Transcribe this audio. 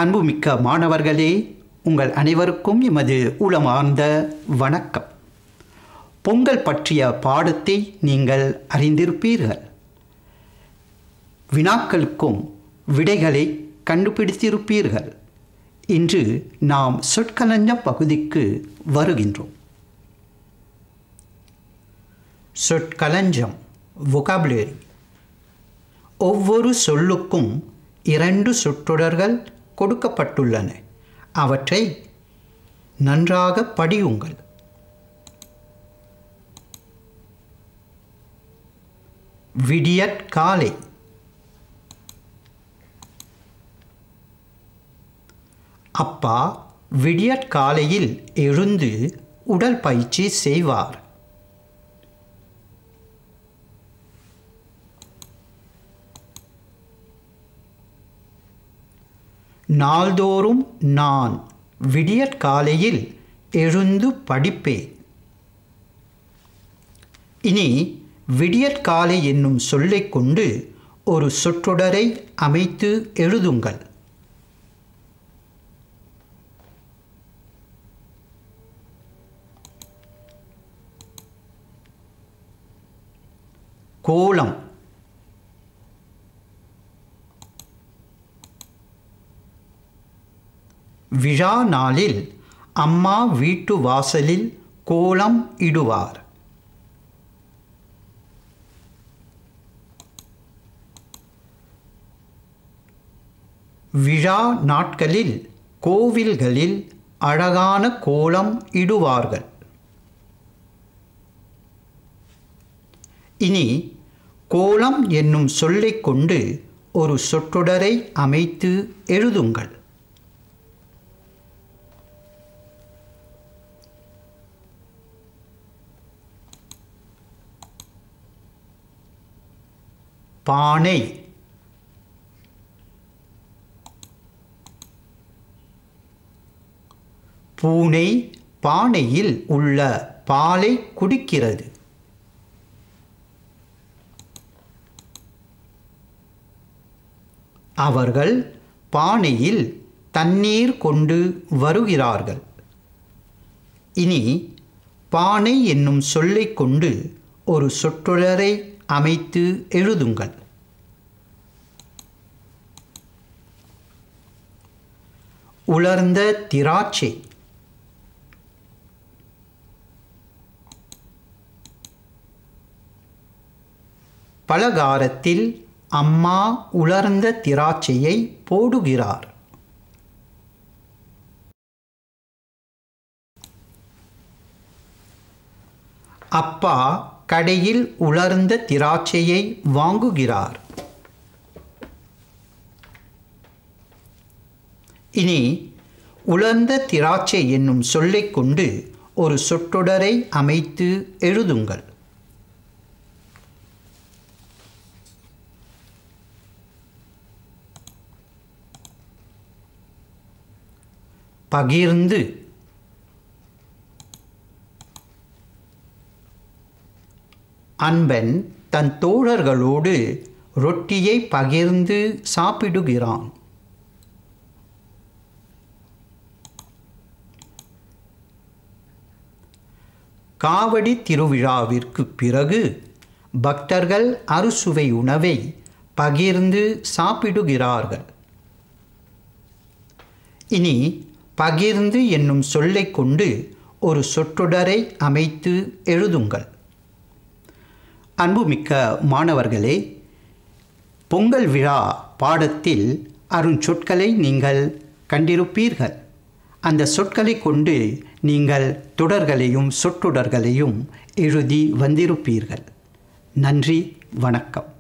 அன்புமிக்க மாணவர்களே உங்கள் அனைவருக்கும் எமது உளமார்ந்த வணக்கம் பொங்கல் பற்றிய பாடத்தை நீங்கள் அறிந்திருப்பீர்கள் வினாக்களுக்கும் விடைகளை கண்டுபிடித்திருப்பீர்கள் இன்று நாம் சொற்களஞ்ச பகுதிக்கு வருகின்றோம் சொற்களஞ்சம் vocabulary ஒவ்வொரு சொல்லுக்கும் இரண்டு சொற்றொடர்கள் கொடுக்கப்பட்டுள்ளன அவற்றை நன்றாக படியுங்கள் விடியற்காலை அப்பா விடியற்காலையில் எழுந்து உடல் பயிற்சி செய்வார் நாள்தோறும் நான் விடியற்காலையில் எழுந்து படிப்பேன் இனி விடியற்காலை என்னும் சொல்லைக் கொண்டு ஒரு சொற்றொடரை அமைத்து எழுதுங்கள் கோலம் விழா நாளில் அம்மா வீட்டு வாசலில் கோலம் இடுவார் விழா நாட்களில் கோவில்களில் அழகான கோலம் இடுவார்கள் இனி கோலம் என்னும் சொல்லைக் கொண்டு ஒரு சொற்றொடரை அமைத்து எழுதுங்கள் பானை பூனை பானையில் உள்ள பாலை குடிக்கிறது அவர்கள் பானையில் தண்ணீர் கொண்டு வருகிறார்கள் இனி பானை என்னும் சொல்லைக் கொண்டு ஒரு சொற்றொடரை அமைத்து எழுதுங்கள் உலர்ந்த திராட்சை பலகாரத்தில் அம்மா உலர்ந்த திராட்சையை போடுகிறார் அப்பா கடையில் உலர்ந்த திராட்சையை வாங்குகிறார் இனி உலர்ந்த திராட்சை என்னும் சொல்லைக் கொண்டு ஒரு சொற்றொடரை அமைத்து எழுதுங்கள் பகிர்ந்து அன்பன் தன் தோழர்களோடு ரொட்டியை பகிர்ந்து சாப்பிடுகிறான் காவடி திருவிழாவிற்கு பிறகு பக்தர்கள் அறுசுவை உணவை பகிர்ந்து சாப்பிடுகிறார்கள் இனி பகிர்ந்து என்னும் சொல்லைக் கொண்டு ஒரு சொற்றொடரை அமைத்து எழுதுங்கள் அன்புமிக்க மாணவர்களே பொங்கல் விழா பாடத்தில் அருஞ்சொற்களை நீங்கள் கண்டிருப்பீர்கள் அந்த சொற்களை கொண்டு நீங்கள் தொடர்களையும் சொற்றொடர்களையும் எழுதி வந்திருப்பீர்கள் நன்றி வணக்கம்